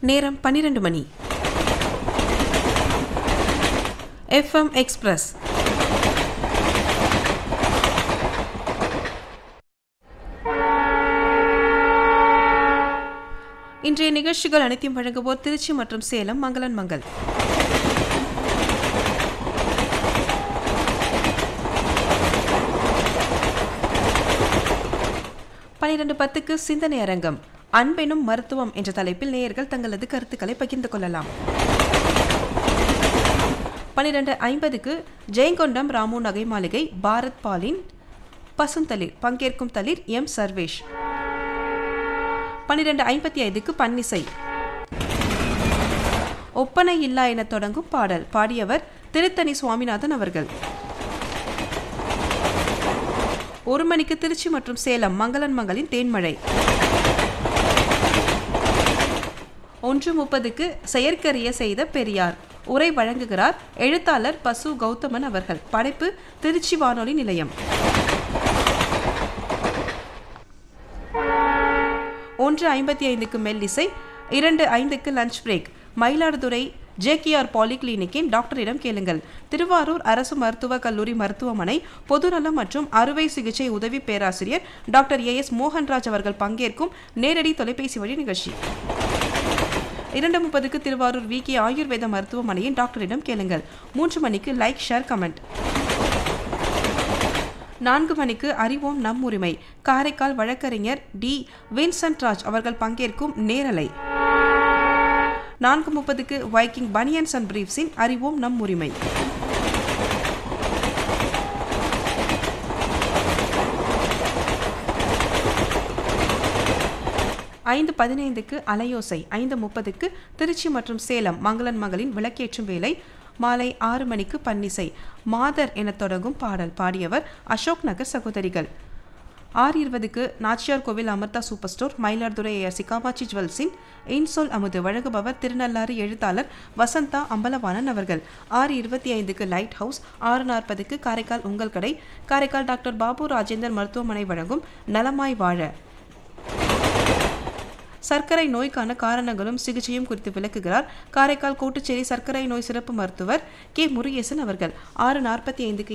நேரம் பன்னிரண்டு மணி FM express இன்றைய நிகழ்ச்சிகள் அனைத்தையும் வழங்குவோர் திருச்சி மற்றும் சேலம் மங்களன் மங்கள் பனிரெண்டு பத்துக்கு சிந்தனை அரங்கம் அன்பெனும் மருத்துவம் என்ற தலைப்பில் நேயர்கள் தங்களது கருத்துக்களை பகிர்ந்து கொள்ளலாம் பனிரெண்டு ஐம்பதுக்கு ஜெயங்கொண்டம் ராமு நகை மாளிகை பாரத் பாலின் பசுந்தளிர் பங்கேற்கும் தளிர் எம் சர்வேஷ் பன்னிரெண்டு ஐம்பத்தி ஐந்துக்கு பன்னிசை ஒப்பனை இல்லா என தொடங்கும் பாடல் பாடியவர் திருத்தணி சுவாமிநாதன் அவர்கள் ஒரு மணிக்கு திருச்சி மற்றும் சேலம் மங்களன் மங்களின் தேன்மழை ஒன்று முப்பதுக்கு செயற்கரிய செய்த பெரியார் உரை வழங்குகிறார் எழுத்தாளர் பசு கௌதமன் அவர்கள் படைப்பு திருச்சி வானொலி நிலையம் ஒன்று ஐம்பத்தி ஐந்துக்கு மெல்லிசை இரண்டு ஐந்துக்கு லஞ்ச் பிரேக் மயிலாடுதுறை ஜேகேஆர் பாலிகிளினிக்கின் டாக்டரிடம் கேளுங்கள் திருவாரூர் அரசு மருத்துவக் கல்லூரி மருத்துவமனை பொதுநலம் மற்றும் அறுவை சிகிச்சை உதவி பேராசிரியர் டாக்டர் ஏ எஸ் மோகன்ராஜ் அவர்கள் பங்கேற்கும் நேரடி தொலைபேசி வழி நிகழ்ச்சி இரண்டு முப்பதுக்கு திருவாரூர் வி கே ஆயுர்வேத மருத்துவமனையின் டாக்டரிடம் கேளுங்கள் மூன்று மணிக்கு லைக் ஷேர் கமெண்ட் நான்கு மணிக்கு அறிவோம் நம் உரிமை காரைக்கால் வழக்கறிஞர் டி வின்சென்ட் ராஜ் அவர்கள் பங்கேற்கும் நேரலை நான்கு முப்பதுக்கு வைக்கிங் பனியன்ஸ் அண்ட் பிரீஃப்ஸின் அறிவோம் நம் உரிமை ஐந்து பதினைந்துக்கு அலையோசை ஐந்து முப்பதுக்கு திருச்சி மற்றும் சேலம் மங்களன் மகளின் விளக்கேற்றும் வேலை மாலை ஆறு மணிக்கு பன்னிசை மாதர் என தொடங்கும் பாடல் பாடியவர் அசோக் நகர் சகோதரிகள் ஆறு இருபதுக்கு Nachiyar Koil Amirtha super store Mayiladuthurai ARC Kamatchi ஜுவல்ஸின் இன்சொல் அமுது வழங்குபவர் திருநள்ளாறு எழுத்தாளர் வசந்தா அம்பலவாணன் அவர்கள் ஆறு இருபத்தி ஐந்துக்கு லைட் ஹவுஸ் ஆறு நாற்பதுக்கு காரைக்கால் உங்கள் கடை காரைக்கால் டாக்டர் பாபு ராஜேந்தர் மருத்துவமனை வழங்கும் நலமாய் வாழ சர்க்கரை நோய்க்கான காரணங்களும் சிகிச்சையும் குறித்து விளக்குகிறார் காரைக்கால் கோட்டுச்சேரி சர்க்கரை நோய் சிறப்பு மருத்துவர் கே முருகேசன் அவர்கள் ஆறு நாற்பத்தி ஐந்துக்கு